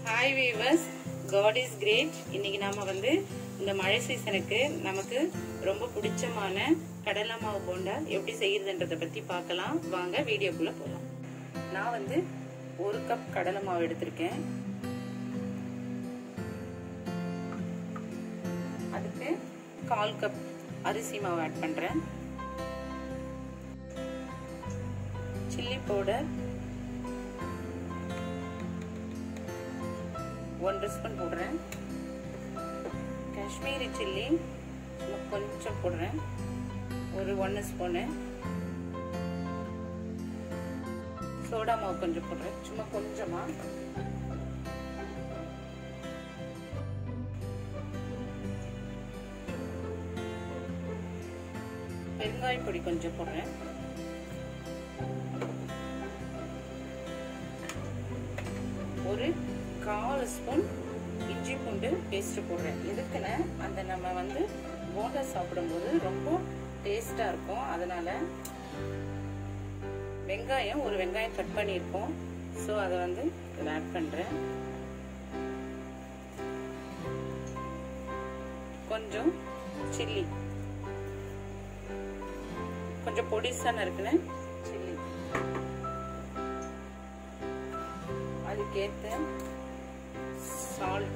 hi viewers God is great இன்னைக்கு நாம வந்து இந்த மழை சீசனுக்கு நமக்கு ரொம்ப பிடிச்சமான கடலை மாவு போண்டா எப்படி செய்யறதுன்றதை பத்தி பார்க்கலாம் வாங்க வீடியோக்குள்ள போகலாம் நான் வந்து ஒரு கப் கடலை மாவு எடுத்திருக்கேன் அதுக்கு கால் கப் அரிசி மாவு ஆட் பண்றேன் சில்லி பவுடர் ஒன்றரை ஸ்பூன் போடுறேன் காஷ்மீரி சில்லி கொஞ்சம் போடுறேன் ஒரு ஒன்று ஸ்பூனு சோடா மாவு கொஞ்சம் போடுறேன் சும்மா கொஞ்சமா பெருங்காய பொடி கொஞ்சம் போடுறேன் ஒரு கால் ஸ்பூன் இஞ்சி பூண்டு பேஸ்ட் போடுறேன் எதுக்குன்னு அந்த நம்ம வந்து போண்டா சாப்பிடும்போது ரொம்ப டேஸ்டா இருக்கும் அதனால வெங்காயம் ஒரு வெங்காயம் கட் பண்ணியிருக்கோம் ஸோ அதை வந்து இதில் ஆட் பண்ணுறேன் கொஞ்சம் சில்லி கொஞ்சம் பொடிசான இருக்குன்னு சில்லி அதுக்கேற்ற சால்ட்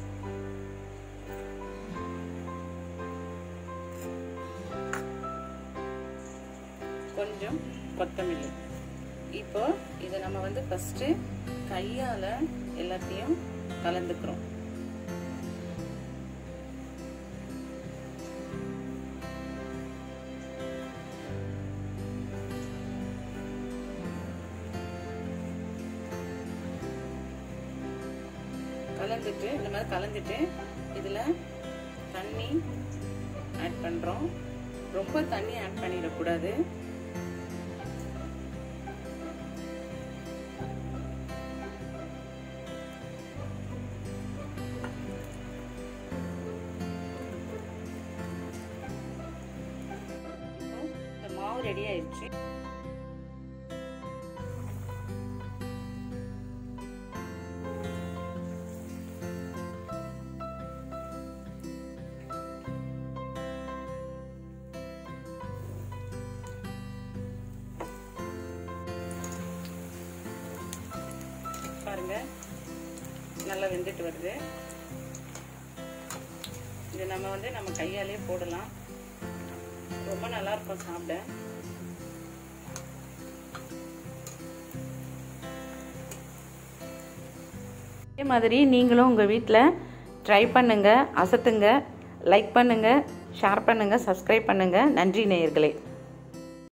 கொஞ்சம் கொத்தமல்லி இப்போ இதை நம்ம வந்து ஃபர்ஸ்ட் கையால எல்லாத்தையும் கலந்துக்கிறோம் கலந்துட்டு இந்த மாதிரி கலந்துட்டு இதில் தண்ணி ஆட் பண்ணுறோம் ரொம்ப தண்ணி ஆட் பண்ணிடக்கூடாது இந்த மாவு ரெடி ஆயிடுச்சு பாருங்க நல்லா வெந்துட்டு வருது இது நம்ம வந்து நம்ம கையாலே போடலாம் ரொம்ப நல்லா இருக்கும் சாப்பிட இதே மாதிரி நீங்களும் உங்கள் வீட்டில் ட்ரை பண்ணுங்கள் அசத்துங்க லைக் பண்ணுங்கள் ஷேர் பண்ணுங்கள் சப்ஸ்கிரைப் பண்ணுங்கள் நன்றி நேயர்களே